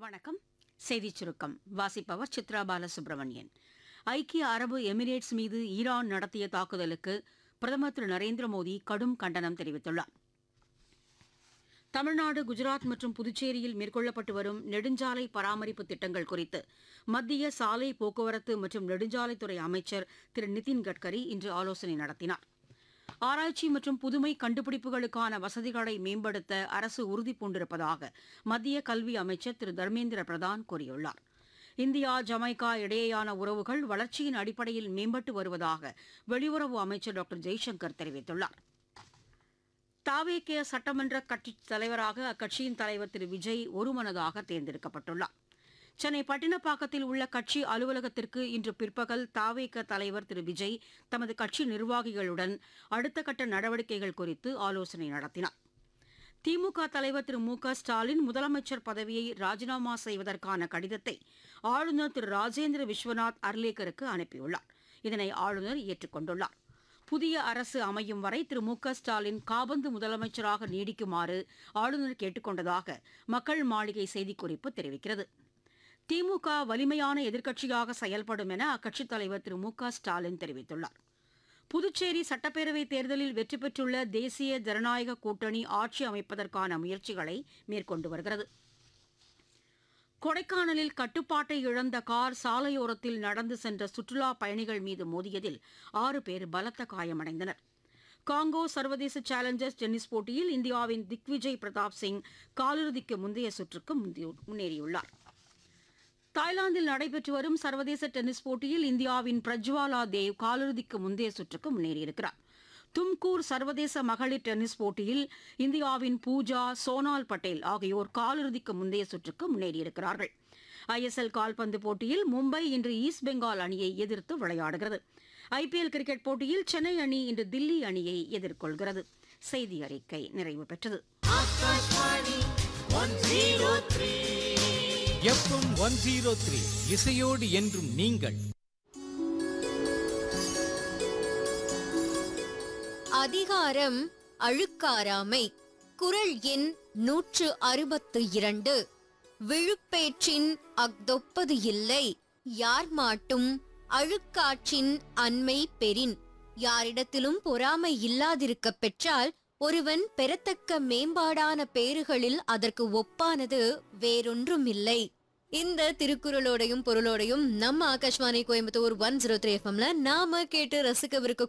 வணக்கம் செய்திச் சுருக்கம் வாசிப்பவர் சித்ரா பாலசுப்ரமணியன் ஐக்கிய அரபு எமிரேட்ஸ் மீது ஈரான் நடத்திய தாக்குதலுக்கு பிரதமர் திரு நரேந்திர மோடி கடும் கண்டனம் தெரிவித்துள்ளார் தமிழ்நாடு குஜராத் மற்றும் புதுச்சேரியில் மேற்கொள்ளப்பட்டு வரும் நெடுஞ்சாலை பராமரிப்பு திட்டங்கள் குறித்து மத்திய சாலை போக்குவரத்து மற்றும் நெடுஞ்சாலைத்துறை அமைச்சர் திரு நிதின் கட்கரி இன்று ஆலோசனை நடத்தினார் ஆராய்ச்சி மற்றும் புதுமை கண்டுபிடிப்புகளுக்கான வசதிகளை மேம்படுத்த அரசு உறுதி பூண்டிருப்பதாக மத்திய கல்வி அமைச்சர் திரு தர்மேந்திர பிரதான் கூறியுள்ளார் இந்தியா ஜமைக்கா இடையேயான உறவுகள் வளர்ச்சியின் அடிப்படையில் மேம்பட்டு வருவதாக வெளியுறவு அமைச்சர் டாக்டர் ஜெய்சங்கர் தெரிவித்துள்ளார் தாவேகே சட்டமன்ற கட்சித் தலைவராக அக்கட்சியின் தலைவர் திரு விஜய் ஒருமனதாக தேர்ந்தெடுக்கப்பட்டுள்ளார் சென்னை பட்டினப்பாக்கத்தில் உள்ள கட்சி அலுவலகத்திற்கு இன்று பிற்பகல் தாவேக தலைவர் திரு விஜய் தமது கட்சி நிர்வாகிகளுடன் அடுத்த கட்ட நடவடிக்கைகள் குறித்து ஆலோசனை நடத்தினார் திமுக தலைவர் திரு மு க ஸ்டாலின் முதலமைச்சர் பதவியை ராஜினாமா செய்வதற்கான கடிதத்தை ஆளுநர் திரு ராஜேந்திர விஸ்வநாத் அர்லேக்கருக்கு அனுப்பியுள்ளார் இதனை ஆளுநர் ஏற்றுக்கொண்டுள்ளார் புதிய அரசு அமையும் வரை திரு மு க ஸ்டாலின் காபந்து முதலமைச்சராக நீடிக்குமாறு ஆளுநர் கேட்டுக் கொண்டதாக மக்கள் மாளிகை செய்திக்குறிப்பு தெரிவிக்கிறது திமுக வலிமையான எதிர்க்கட்சியாக செயல்படும் என அக்கட்சித் தலைவர் திரு மு க ஸ்டாலின் தெரிவித்துள்ளார் புதுச்சேரி சட்டப்பேரவைத் தேர்தலில் வெற்றி பெற்றுள்ள தேசிய ஜனநாயக கூட்டணி ஆட்சி அமைப்பதற்கான முயற்சிகளை மேற்கொண்டு வருகிறது கொடைக்கானலில் கட்டுப்பாட்டை இழந்த கார் சாலையோரத்தில் நடந்து சென்ற சுற்றுலா பயணிகள் மீது மோதியதில் ஆறு பேர் பலத்த காயமடைந்தனர் காங்கோ சர்வதேச சேலஞ்சர்ஸ் டென்னிஸ் போட்டியில் இந்தியாவின் திக்விஜய் பிரதாப் சிங் காலிறுதிக்கு முந்தைய சுற்றுக்கு முந்தி- முன்னேறியுள்ளார் தாய்லாந்தில் நடைபெற்று வரும் சர்வதேச டென்னிஸ் போட்டியில் இந்தியாவின் பிரஜ்வாலா தேவ் காலிறுதிக்கு முந்தைய சுற்றுக்கு முன்னேறியிருக்கிறார் தும்கூர் சர்வதேச மகளிர் டென்னிஸ் போட்டியில் இந்தியாவின் பூஜா சோனால் பட்டேல் ஆகியோர் காலிறுதிக்கு முந்தைய சுற்றுக்கு முன்னேறியிருக்கிறார்கள் ஐஎஸ்எல் கால்பந்து போட்டியில் மும்பை இன்று ஈஸ்ட் பெங்கால் அணியை எதிர்த்து விளையாடுகிறது ஐபிஎல் கிரிக்கெட் போட்டியில் சென்னை அணி இன்று தில்லி அணியை எதிர்கொள்கிறது செய்தி அறிக்கை நிறைவு பெற்றது எஃப்எம் ஒன் ஜீரோ த்ரீ இசையோடு என்றும் நீங்கள் அதிகாரம் அழுக்காராமை குரல் எண் நூற்று அறுபத்து இரண்டு விழுப்பேற்றின் அஃதொப்பது இல்லை யார் மாட்டும் அழுக்காற்றின் அண்மை பெறின் யாரிடத்திலும் பொறாமை இல்லாதிருக்கப் பெற்றால் ஒருவன் பெறத்தக்க மேம்பாடான பேறுகளில் அதற்கு ஒப்பானது வேறொன்றுமில்லை இந்த திருக்குறளோடையும் பொருளோடையும் நம்ம Akashvani Coimbatore one zero three எஃப்எம்ல நாம கேட்டு ரசிக்கவிருக்க